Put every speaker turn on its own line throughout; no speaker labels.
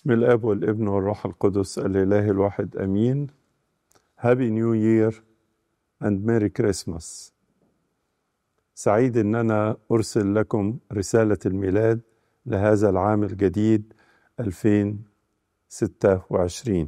بسم الاب والابن والروح القدس الاله الواحد امين هابي نيو يير اند ميري كريسماس سعيد ان انا ارسل لكم رساله الميلاد لهذا العام الجديد 2026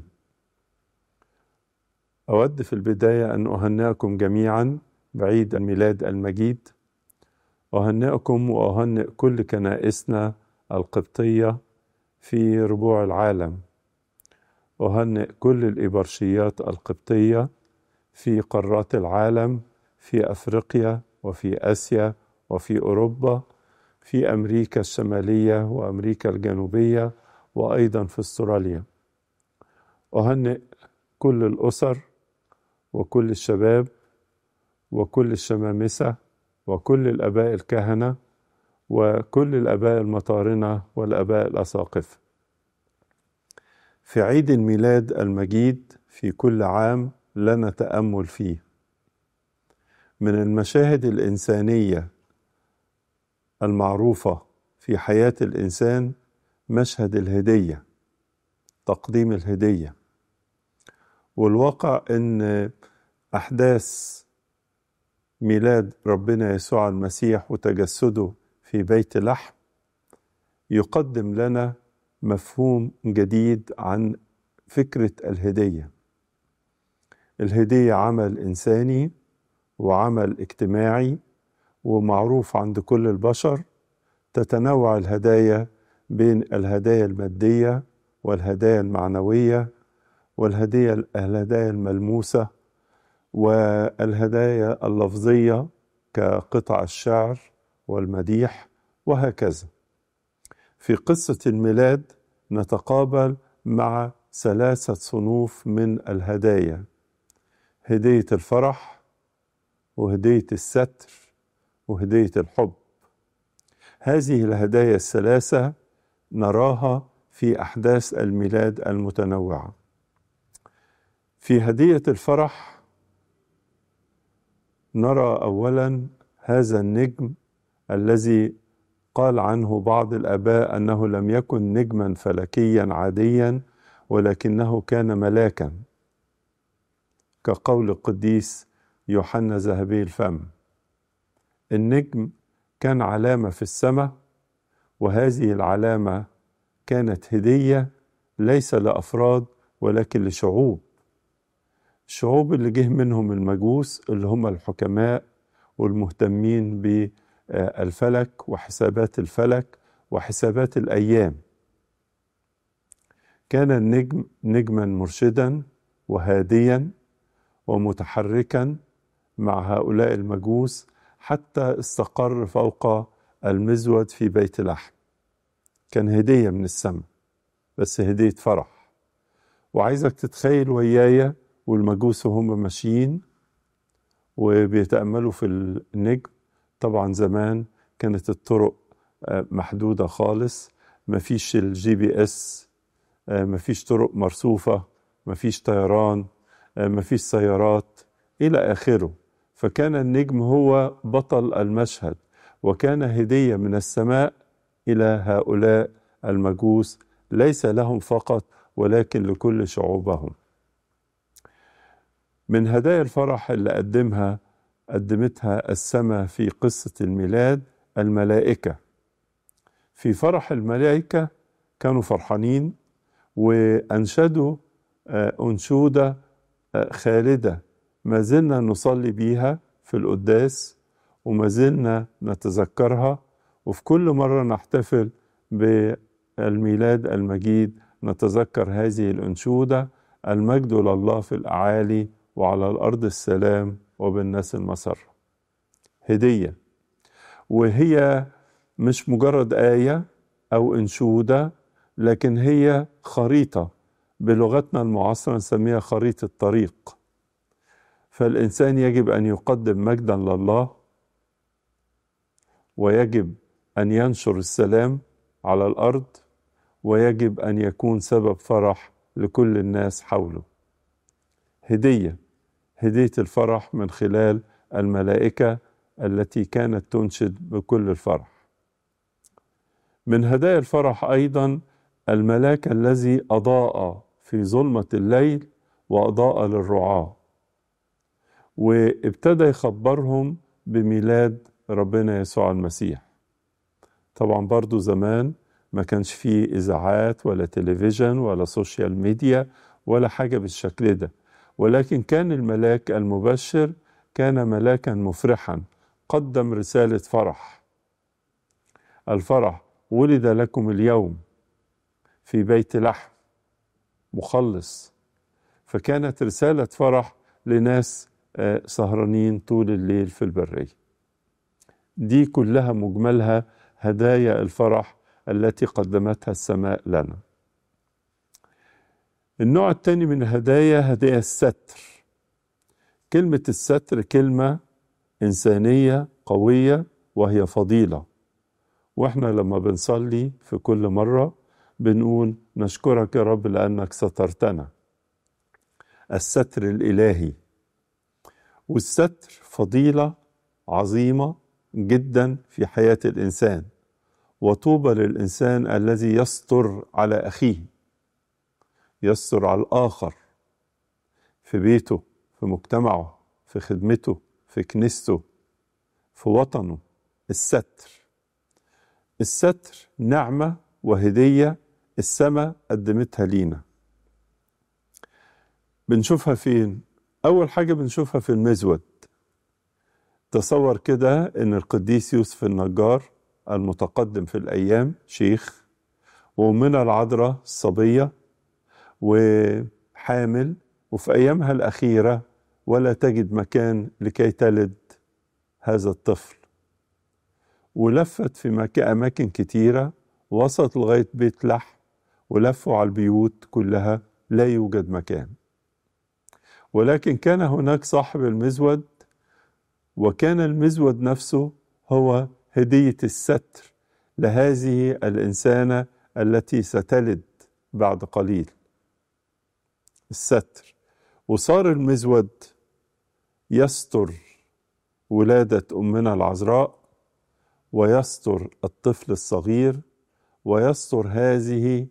اود في البدايه ان اهنئكم جميعا بعيد الميلاد المجيد اهنئكم واهنئ كل كنائسنا القبطيه في ربوع العالم أهنئ كل الإبرشيات القبطية في قارات العالم في أفريقيا وفي آسيا وفي أوروبا في أمريكا الشمالية وأمريكا الجنوبية وأيضا في أستراليا أهنئ كل الأسر وكل الشباب وكل الشمامسة وكل الآباء الكهنة وكل الآباء المطارنة والآباء الأساقفة في عيد الميلاد المجيد في كل عام لنا تأمل فيه من المشاهد الإنسانية المعروفة في حياة الإنسان مشهد الهدية تقديم الهدية والواقع أن أحداث ميلاد ربنا يسوع المسيح وتجسده في بيت لحم يقدم لنا مفهوم جديد عن فكره الهديه الهديه عمل انساني وعمل اجتماعي ومعروف عند كل البشر تتنوع الهدايا بين الهدايا الماديه والهدايا المعنويه والهدايا الهدايا الملموسه والهدايا اللفظيه كقطع الشعر والمديح وهكذا في قصة الميلاد نتقابل مع ثلاثة صنوف من الهدايا هدية الفرح وهدية الستر وهدية الحب هذه الهدايا الثلاثة نراها في أحداث الميلاد المتنوعة في هدية الفرح نرى أولا هذا النجم الذي قال عنه بعض الاباء انه لم يكن نجما فلكيا عاديا ولكنه كان ملاكا كقول القديس يوحنا ذهبي الفم النجم كان علامه في السماء وهذه العلامه كانت هديه ليس لافراد ولكن لشعوب الشعوب اللي جه منهم المجوس اللي هم الحكماء والمهتمين ب الفلك وحسابات الفلك وحسابات الايام كان النجم نجما مرشدا وهاديا ومتحركا مع هؤلاء المجوس حتى استقر فوق المزود في بيت لحم كان هديه من السماء بس هديه فرح وعايزك تتخيل ويايا والمجوس وهم ماشيين وبيتاملوا في النجم طبعا زمان كانت الطرق محدودة خالص مفيش الجي بي اس مفيش طرق مرصوفة مفيش طيران مفيش سيارات إلى آخره فكان النجم هو بطل المشهد وكان هدية من السماء إلى هؤلاء المجوس ليس لهم فقط ولكن لكل شعوبهم من هدايا الفرح اللي قدمها قدمتها السماء في قصة الميلاد الملائكة في فرح الملائكة كانوا فرحانين وأنشدوا أنشودة خالدة ما زلنا نصلي بيها في القداس وما زلنا نتذكرها وفي كل مرة نحتفل بالميلاد المجيد نتذكر هذه الأنشودة المجد لله في الأعالي وعلى الأرض السلام وبالناس المسر هدية وهي مش مجرد آية أو إنشودة لكن هي خريطة بلغتنا المعاصرة نسميها خريطة طريق فالإنسان يجب أن يقدم مجدا لله ويجب أن ينشر السلام على الأرض ويجب أن يكون سبب فرح لكل الناس حوله هديه هديه الفرح من خلال الملائكه التي كانت تنشد بكل الفرح من هدايا الفرح ايضا الملاك الذي أضاء في ظلمة الليل وأضاء للرعاة وابتدى يخبرهم بميلاد ربنا يسوع المسيح طبعا برضو زمان ما كانش فيه إذاعات ولا تلفزيون ولا سوشيال ميديا ولا حاجة بالشكل ده ولكن كان الملاك المبشر كان ملاكا مفرحا قدم رسالة فرح الفرح ولد لكم اليوم في بيت لحم مخلص فكانت رسالة فرح لناس سهرانين طول الليل في البرية دي كلها مجملها هدايا الفرح التي قدمتها السماء لنا النوع الثاني من الهدايا هدايا الستر كلمة الستر كلمة إنسانية قوية وهي فضيلة واحنا لما بنصلي في كل مرة بنقول نشكرك يا رب لأنك سترتنا الستر الإلهي والستر فضيلة عظيمة جدا في حياة الإنسان وطوبى للإنسان الذي يستر على أخيه يستر على الآخر في بيته في مجتمعه في خدمته في كنيسته في وطنه الستر الستر نعمة وهدية السماء قدمتها لينا بنشوفها فين أول حاجة بنشوفها في المزود تصور كده إن القديس يوسف النجار المتقدم في الأيام شيخ وأمنا العذراء الصبية وحامل وفي أيامها الأخيرة ولا تجد مكان لكي تلد هذا الطفل ولفت في مك... أماكن كتيرة وصلت لغاية بيت لحم ولفوا على البيوت كلها لا يوجد مكان ولكن كان هناك صاحب المزود وكان المزود نفسه هو هدية الستر لهذه الإنسانة التي ستلد بعد قليل الستر وصار المزود يستر ولادة أمنا العذراء ويستر الطفل الصغير ويستر هذه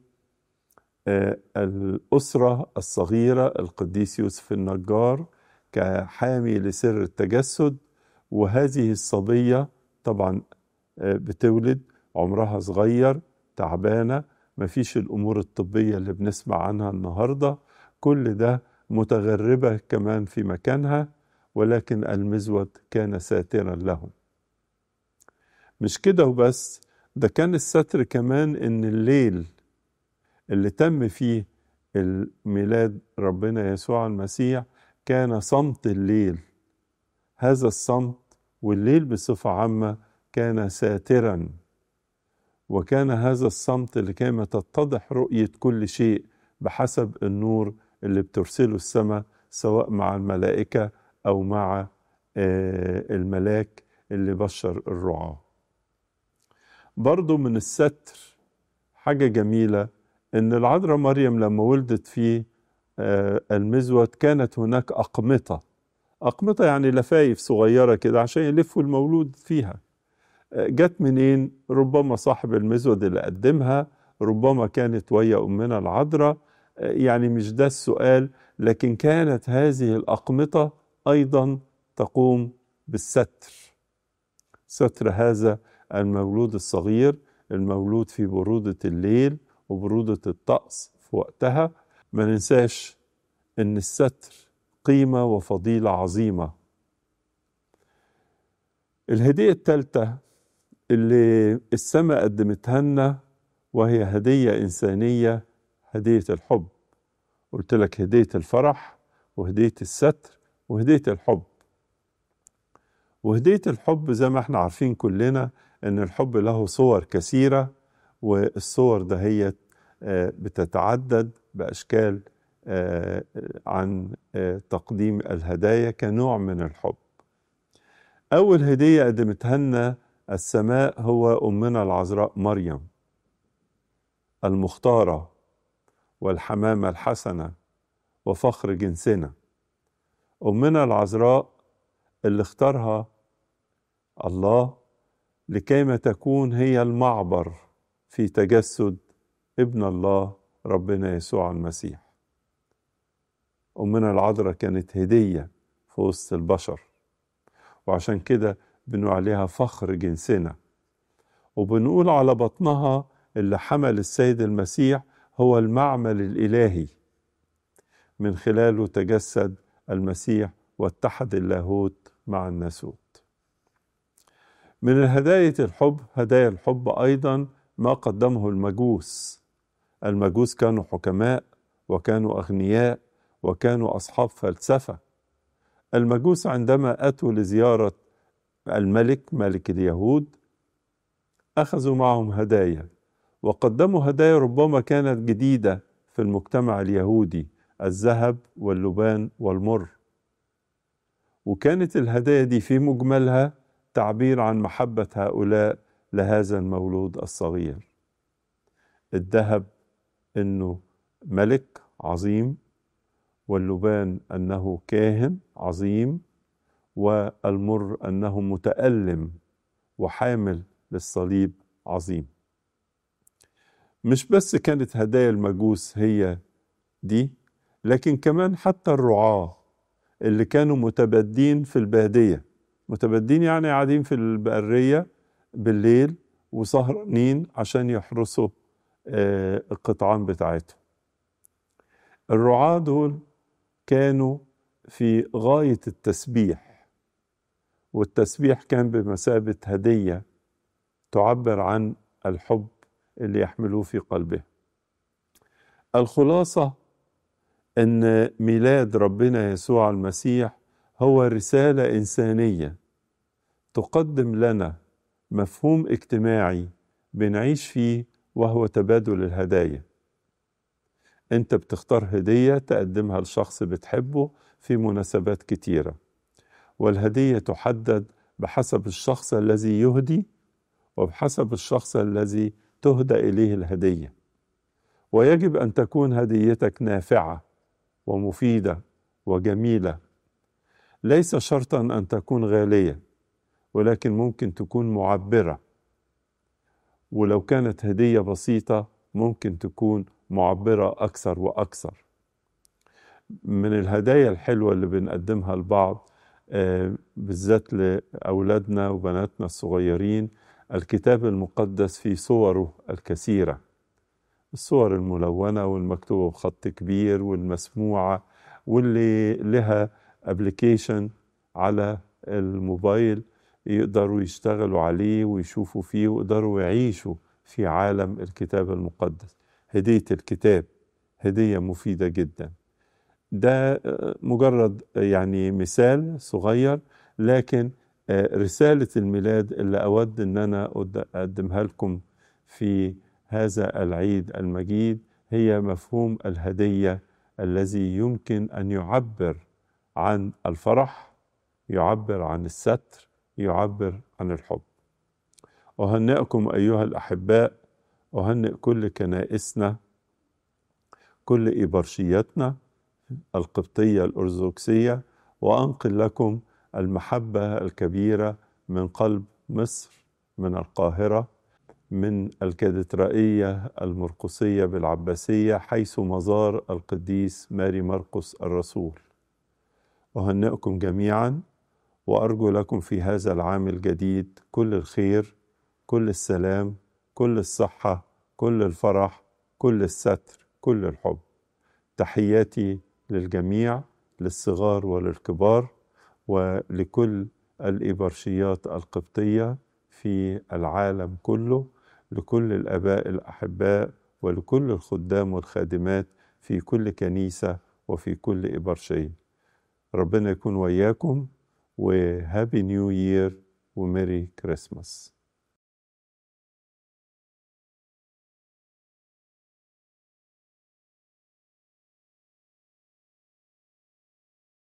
الأسرة الصغيرة القديس يوسف النجار كحامي لسر التجسد وهذه الصبية طبعا بتولد عمرها صغير تعبانة مفيش الأمور الطبية اللي بنسمع عنها النهاردة كل ده متغربة كمان في مكانها ولكن المزود كان ساترا لهم مش كده وبس ده كان الستر كمان ان الليل اللي تم فيه الميلاد ربنا يسوع المسيح كان صمت الليل هذا الصمت والليل بصفة عامة كان ساترا وكان هذا الصمت لكيما تتضح رؤية كل شيء بحسب النور اللي بترسله السماء سواء مع الملائكة أو مع الملاك اللي بشر الرعاة برضو من الستر حاجة جميلة إن العذراء مريم لما ولدت في المزود كانت هناك أقمطة أقمطة يعني لفايف صغيرة كده عشان يلفوا المولود فيها جت منين ربما صاحب المزود اللي قدمها ربما كانت ويا أمنا العذراء يعني مش ده السؤال لكن كانت هذه الأقمطة أيضا تقوم بالستر ستر هذا المولود الصغير المولود في برودة الليل وبرودة الطقس في وقتها ما ننساش ان الستر قيمة وفضيلة عظيمة الهدية الثالثة اللي السماء قدمتها لنا وهي هدية إنسانية هدية الحب قلت لك هدية الفرح وهدية الستر وهدية الحب وهدية الحب زي ما احنا عارفين كلنا ان الحب له صور كثيرة والصور دهيت بتتعدد بأشكال عن تقديم الهدايا كنوع من الحب أول هدية قدمتها لنا السماء هو أمنا العذراء مريم المختارة والحمامة الحسنة وفخر جنسنا أمنا العذراء اللي اختارها الله لكيما تكون هي المعبر في تجسد ابن الله ربنا يسوع المسيح أمنا العذراء كانت هدية في وسط البشر وعشان كده بنقول عليها فخر جنسنا وبنقول على بطنها اللي حمل السيد المسيح هو المعمل الإلهي من خلاله تجسد المسيح واتحد اللاهوت مع الناسوت من الهداية الحب هدايا الحب أيضا ما قدمه المجوس المجوس كانوا حكماء وكانوا أغنياء وكانوا أصحاب فلسفة المجوس عندما أتوا لزيارة الملك ملك اليهود أخذوا معهم هدايا وقدموا هدايا ربما كانت جديدة في المجتمع اليهودي الذهب واللبان والمر وكانت الهدايا دي في مجملها تعبير عن محبة هؤلاء لهذا المولود الصغير الذهب انه ملك عظيم واللبان انه كاهن عظيم والمر انه متالم وحامل للصليب عظيم مش بس كانت هدايا المجوس هي دي لكن كمان حتى الرعاه اللي كانوا متبدين في الباديه متبدين يعني قاعدين في البريه بالليل وسهرانين عشان يحرسوا القطعان بتاعتهم الرعاة دول كانوا في غاية التسبيح والتسبيح كان بمثابة هدية تعبر عن الحب اللي يحملوه في قلبه الخلاصة ان ميلاد ربنا يسوع المسيح هو رسالة إنسانية تقدم لنا مفهوم اجتماعي بنعيش فيه وهو تبادل الهدايا انت بتختار هدية تقدمها لشخص بتحبه في مناسبات كتيرة والهدية تحدد بحسب الشخص الذي يهدي وبحسب الشخص الذي تهدى إليه الهدية ويجب أن تكون هديتك نافعة ومفيدة وجميلة ليس شرطا أن تكون غالية ولكن ممكن تكون معبرة ولو كانت هدية بسيطة ممكن تكون معبرة أكثر وأكثر من الهدايا الحلوة اللي بنقدمها لبعض بالذات لأولادنا وبناتنا الصغيرين الكتاب المقدس في صوره الكثيرة الصور الملونة والمكتوبة بخط كبير والمسموعة واللي لها ابلكيشن على الموبايل يقدروا يشتغلوا عليه ويشوفوا فيه ويقدروا يعيشوا في عالم الكتاب المقدس هدية الكتاب هدية مفيدة جدا ده مجرد يعني مثال صغير لكن رسالة الميلاد اللي أود أن أنا أقدمها لكم في هذا العيد المجيد هي مفهوم الهدية الذي يمكن أن يعبر عن الفرح يعبر عن الستر يعبر عن الحب أهنئكم أيها الأحباء أهنئ كل كنائسنا كل إبرشيتنا القبطية الأرثوذكسية وأنقل لكم المحبة الكبيرة من قلب مصر من القاهرة من الكاتدرائية المرقسية بالعباسية حيث مزار القديس ماري مرقس الرسول أهنئكم جميعا وأرجو لكم في هذا العام الجديد كل الخير كل السلام كل الصحة كل الفرح كل الستر كل الحب تحياتي للجميع للصغار وللكبار ولكل الإبرشيات القبطية في العالم كله لكل الآباء الأحباء ولكل الخدام والخادمات في كل كنيسة وفي كل إبرشية ربنا يكون وياكم وهابي نيو يير وميري كريسماس